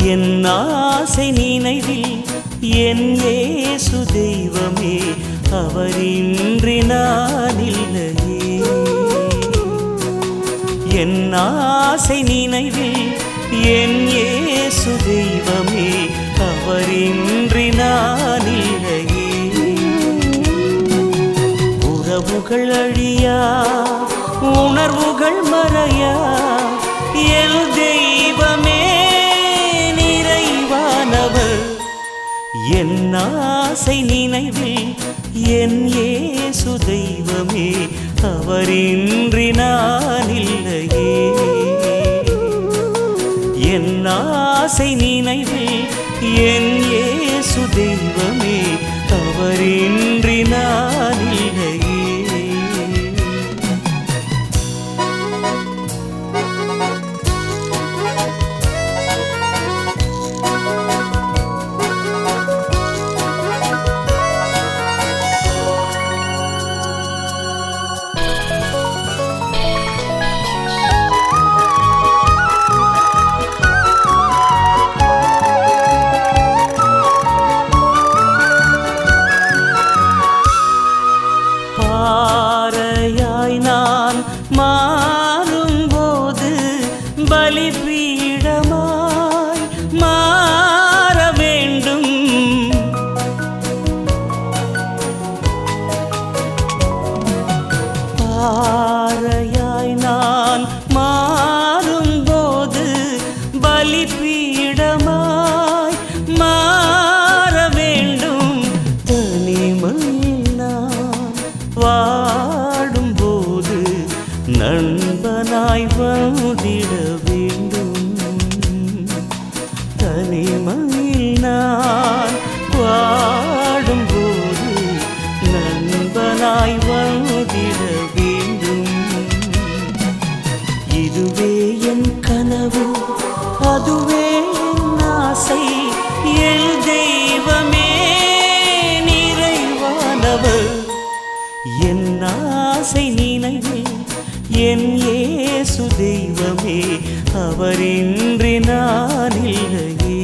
என் ஆசை நினைவில் என் ஏசு தெய்வமே அவரின்றி நான் இல்லையே என் ஆசை நினைவில் என் ஏசு தெய்வமே அவரின்றி நான் இல்லையே உறவுகள் அழியா உணர்வுகள் மறையா எல் தெய்வமே நிறைவானவர் என் ஆசை நினைவில் என் ஏசு தெய்வமே அவரின்றி நான் இல்லையே என் ஆசை நினைவில் என் ஏசு தெய்வமே அவரின்றி நான் இல்லையே பாறையாய் நான் மாறும்போது பலிபீடமாய் மாற வேண்டும் பாறையாய் நான் மாறும்போது பலிபீடமாய் மாற வேண்டும் தனிமையில் நான் வாடும்போது நண்பனாய் வந்திட வேண்டும் தனிமையில் நான் வாடும்போது நண்பனாய் வந்திட வேண்டும் இதுவே என் கனவு அதுவே என் ஆசை என் தெய்வமே நிறைவானவர் என் ஆசை நினைவில் என் ஏசு தெய்வமே அவரின்றி நான் இல்லையே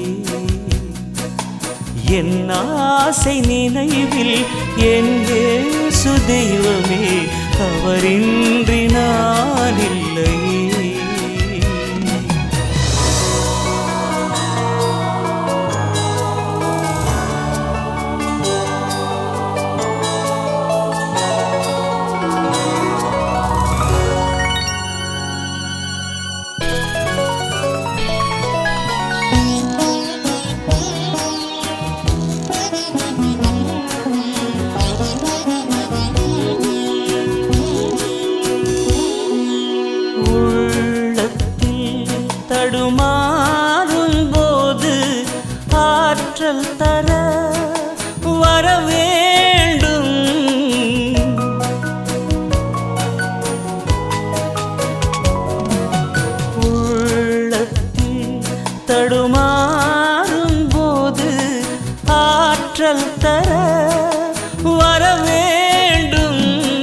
என் ஆசை நினைவில் என் ஏசு தெய்வமே அவரின்றி நான் இல்லையே உள்ளத்தில் தடுமாறும் போது ஆற்றல் தர வர வேண்டும் உள்ளத்தில் தடுமாறும் போது ஆற்றல் தர வர வேண்டும்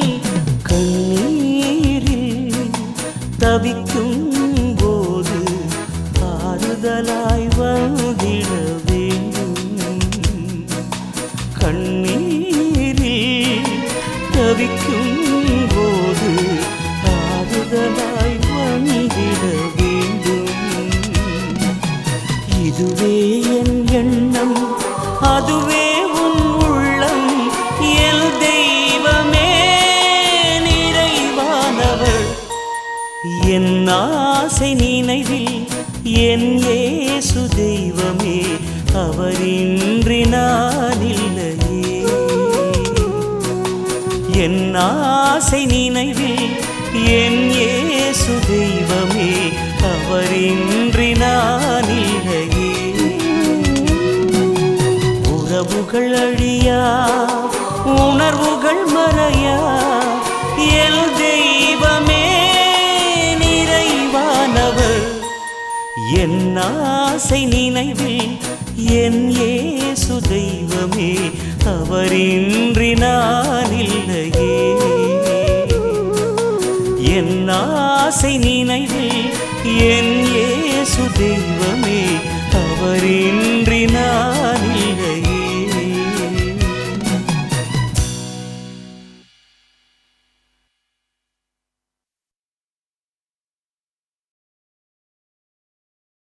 கண்ணீரில் தவிக்கும் போது ஆறுதலாய் வந்திட வேண்டும் கண்ணீரில் தவிக்கும் போது ஆறுதலாய் வந்திட வேண்டும் இதுவே என் எண்ணம் அதுவே உன் உள்ளம் எல் தெய்வமே நிறைவானவர் என் ஆசை நினைவில் என் ஏசு தெய்வமே அவரின்றி நான் இல்லையே என் ஆசை நினைவில் என் ஏசு தெய்வமே அவரின்றி நான் இல்லையே உறவுகள் அழியா உணர்வுகள் மறையா எல் தெய்வமே நிறைவானவர் என் ஆசை நினைவில் என் ஏசு தெய்வமே அவரின்றி நான் இல்லையே என் ஆசை நினைவில் என் ஏசு தெய்வம்